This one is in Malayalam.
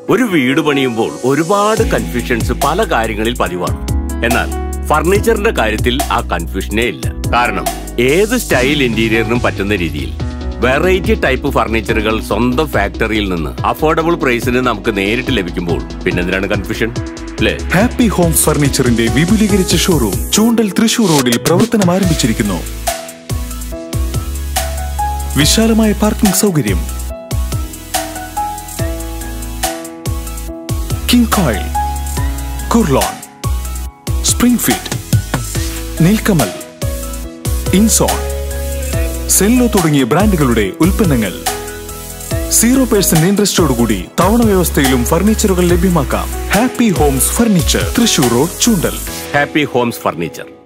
ഒരു വീട് പണിയുമ്പോൾ ഒരുപാട് കൺഫ്യൂഷൻസ് പല കാര്യങ്ങളിൽ പതിവാണ് എന്നാൽ ഫർണിച്ചറിന്റെ കാര്യത്തിൽ ആ കൺഫ്യൂഷനേ ഇല്ല കാരണം ഏത് സ്റ്റൈൽ ഇന്റീരിയറിനും പറ്റുന്ന രീതിയിൽ വെറൈറ്റി ടൈപ്പ് ഫർണിച്ചറുകൾ സ്വന്തം ഫാക്ടറിയിൽ നിന്ന് അഫോർഡബിൾ പ്രൈസിന് നമുക്ക് നേരിട്ട് ലഭിക്കുമ്പോൾ പിന്നെന്തിനാണ് കൺഫ്യൂഷൻ അല്ലേ ഹാപ്പി ഹോംസ് ഫർണിച്ചറിന്റെ വിപുലീകരിച്ച ഷോറൂം ചൂണ്ടൽ തൃശൂർ റോഡിൽ പ്രവർത്തനം ആരംഭിച്ചിരിക്കുന്നു വിശാലമായ പാർക്കിംഗ് സൗകര്യം King Koil Kurlon Springfit Nilkamal ഇൻസോൺ സെല്ലോ തുടങ്ങിയ ബ്രാൻഡുകളുടെ ഉൽപ്പന്നങ്ങൾ സീറോ പേഴ്സന്റ് ഇൻട്രസ്റ്റോടുകൂടി തവണ വ്യവസ്ഥയിലും ഫർണിച്ചറുകൾ ലഭ്യമാക്കാം Happy Homes furniture Thrissur road Choondal Happy Homes furniture